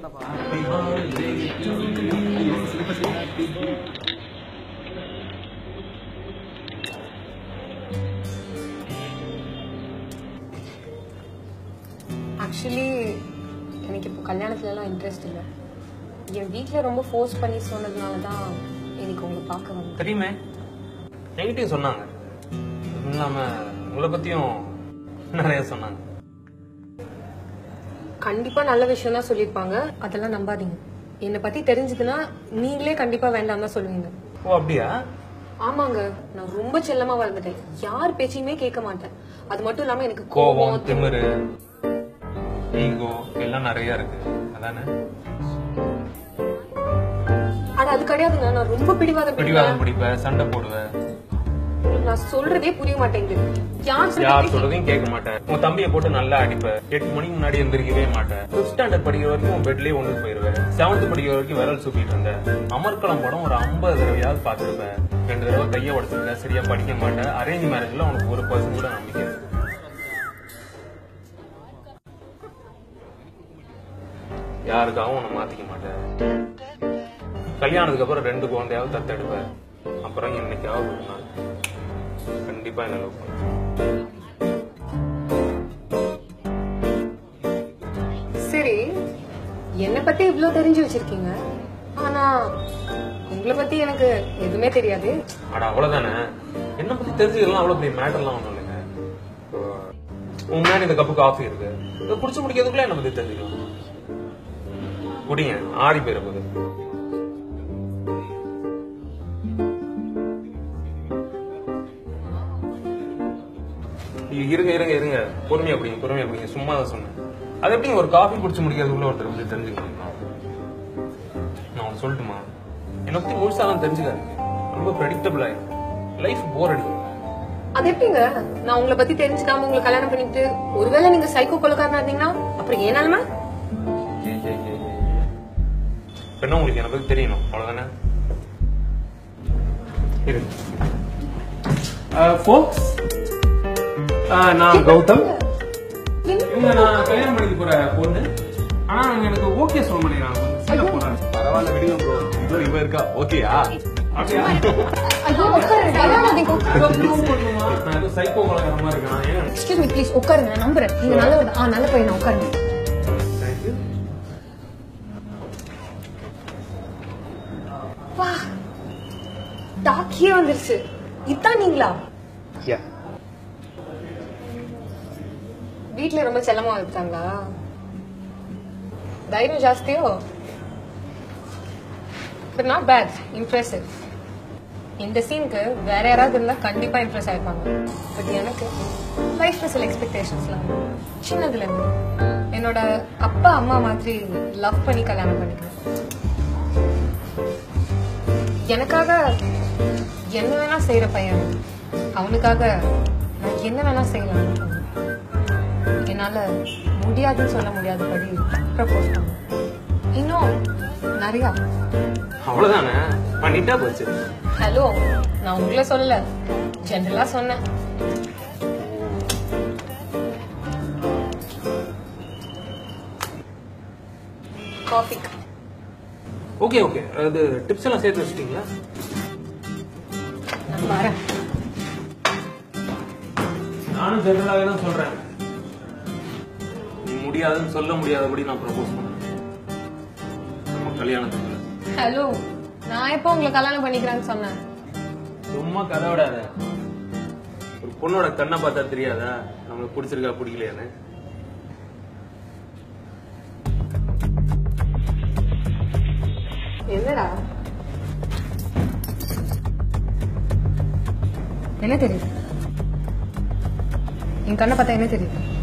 Actually எனக்கு இப்போ கல்யாணத்துலலாம் interest இல்லை என் வீட்டில் ரொம்ப ஃபோர்ஸ் பண்ணி சொன்னதுனால தான் எனக்கு உங்களை பார்க்க வந்தேன் தெரியுமே என்கிட்டயும் சொன்னாங்க அதுவும் இல்லாம உங்களை பத்தியும் நிறைய சொன்னாங்க கண்டிப்பா நல்ல விஷயம் தான் சொல்லியிருப்பாங்க அதெல்லாம் நம்பாதீங்க என்னை பத்தி தெரிஞ்சதுன்னா நீங்களே கண்டிப்பா வேண்டாம் தான் சொல்லுவீங்க ஓ அப்படியா ஆமாங்க நான் ரொம்ப செல்லமா வளர்ந்துட்டேன் யார் பேச்சையுமே கேட்க மாட்டேன் அது மட்டும் இல்லாம எனக்கு கோபம் கோபம் திமிரு ஈகோ எல்லாம் நிறைய இருக்கு அதானே ஆனா அது கிடையாதுங்க நான் ரொம்ப பிடிவாதம் பிடிவாதம் பிடிப்ப சண்டை போடுவ நான் சொல்றதே புரிய மாட்டேங்குது யார் யார் சொல்றது சொல்றதையும் கேட்க மாட்டேன் உன் தம்பியை போட்டு நல்லா அடிப்ப எட்டு மணிக்கு முன்னாடி எந்திரிக்கவே மாட்டேன் ஃபிஃப்த் ஸ்டாண்டர்ட் படிக்கிற வரைக்கும் உன் பெட்லயே ஒன்று போயிருவேன் செவன்த் படிக்கிற வரைக்கும் விரல் சுத்திட்டு இருந்தேன் அமர்க்களம் படம் ஒரு ஐம்பது தடவையாவது பார்த்துருப்பேன் ரெண்டு தடவை கையை உடச்சிருக்கேன் சரியா படிக்க மாட்டேன் அரேஞ்ச் மேரேஜ்ல உனக்கு ஒரு பர்சன் கூட நம்பிக்கை இருக்கு. யாருக்காகவும் உன்னை மாத்திக்க மாட்டேன் கல்யாணத்துக்கு அப்புறம் ரெண்டு குழந்தையாவது தத்தெடுப்பேன் அப்புறம் இன்னைக்காவது ஒரு நாள் கண்டிப்பா என்ன லவ் பண்ணுவேன் சரி என்னை பத்தி இவ்ளோ தெரிஞ்சு வச்சிருக்கீங்க ஆனா உங்களை பத்தி எனக்கு எதுவுமே தெரியாது அட அவ்வளவுதானே என்ன பத்தி தெரிஞ்சுக்கலாம் அவ்வளவு பெரிய மேட்டர்லாம் ஒண்ணும் இல்லைங்க இப்போ உன் முன்னாடி இந்த கப்பு காஃபி இருக்கு இதை குடிச்சு முடிக்கிறதுக்குள்ள என்ன பத்தி தெரிஞ்சுக்கலாம் குடிங்க ஆடி போயிட போகுது இ- இருங்க இருங்க இருங்க பொறுமையா குடிங்க பொறுமையா குடிங்க சும்மா தான் சொன்னேன் அது எப்படி ஒரு காஃபி குடிச்சு முடிக்கிறதுக்குள்ள ஒருத்தர் பத்தி தெரிஞ்சுக்கலாம் நான் ஒன்று சொல்லட்டுமா என்னை பத்தி முழுசாலாம் தெரிஞ்சுக்காதீங்க ரொம்ப ப்ரெடிக்டபிள் ஆயிடும் லைஃப் போர் அடிக்கும் அது எப்படிங்க நான் உங்களை பத்தி தெரிஞ்சுக்காம உங்களை கல்யாணம் பண்ணிட்டு ஒருவேளை நீங்க சைக்கோ கொலக்காரனா இருந்தீங்கன்னா அப்புறம் ஏனாலுமே ஏய், ஏய், ஏய், ஏய், ஏய். இப்ப என்ன உங்களுக்கு என்னை பத்தி தெரியணும் அவ்வளவுதானே இருக்கு ஃபோக்ஸ் நான் கௌதம் இவங்க நான் கல்யாணம் பண்ணிக்க போற பொண்ணு ஆனா அவங்க எனக்கு ஓகே சொல்ல மாட்டேங்கிறாங்க கொஞ்சம் சீல போறாங்க பரவாயில்ல விடுங்க ப்ரோ இவ்வளவு இவ இருக்கா ஓகேயா அப்படியா ஐயோ உட்காருங்க விளையாடாதீங்க. நான் ஏதோ சைக்கோ கலகரமா இருக்கேன் ஏன் எக்ஸ்கியூஸ் மீ ப்ளீஸ் உட்காருங்க நான் நம்புறேன் நீங்க நல்ல ஒரு- ஆ நல்ல பையன் உட்காருங்க தேங்க்யூ வா டாக்கியே வந்துருச்சு இதான் நீங்களா யா வீட்ல ரொம்ப செல்லமா வளர்த்தாங்களா தைரியம் ஜாஸ்தியோ பட் நாட் பேட் இம்ப்ரெசிவ் இந்த சீனுக்கு வேற யாராவது இருந்தா கண்டிப்பா இம்ப்ரெஸ் ஆயிருப்பாங்க பட் எனக்கு லைஃப்ல சில எக்ஸ்பெக்டேஷன்ஸ்லாம் சின்னதுல இருந்து என்னோட அப்பா அம்மா மாதிரி லவ் பண்ணி கல்யாணம் பண்ணிக்கிறேன் எனக்காக என்ன வேணா செய்யற பையன் அவனுக்காக நான் என்ன வேணா செய்யலாம் என்னால முடியாதுன்னு சொல்ல முடியாதபடி ப்ரப்போஸ் பண்ணேன் இன்னும் நிறையா அவ்வளவுதானே பண்ணிட்டா போச்சு ஹலோ நான் உங்களை சொல்லல ஜென்ரலா சொன்னேன் காஃபி ஓகே ஓகே அது டிப்ஸ் எல்லாம் சேர்த்து வச்சிட்டீங்களா நான் வரேன் நானும் ஜெனரலாகவே தான் சொல்றேன் நீ முடியாதுன்னு சொல்ல முடியாதபடி நான் ப்ரப்போஸ் பண்ணேன் நம்ம கல்யாணத்துக்கு ஹலோ நான் எப்போ உங்களை கல்யாணம் பண்ணிக்கிறேன்னு சொன்னேன் சும்மா கதை விடாத ஒரு பொண்ணோட கண்ணை பார்த்தா தெரியாதா நம்மளுக்கு பிடிச்சிருக்கா பிடிக்கலையான்னு என்னடா என்ன தெரியுது என் கண்ணை பார்த்தா என்ன தெரியுது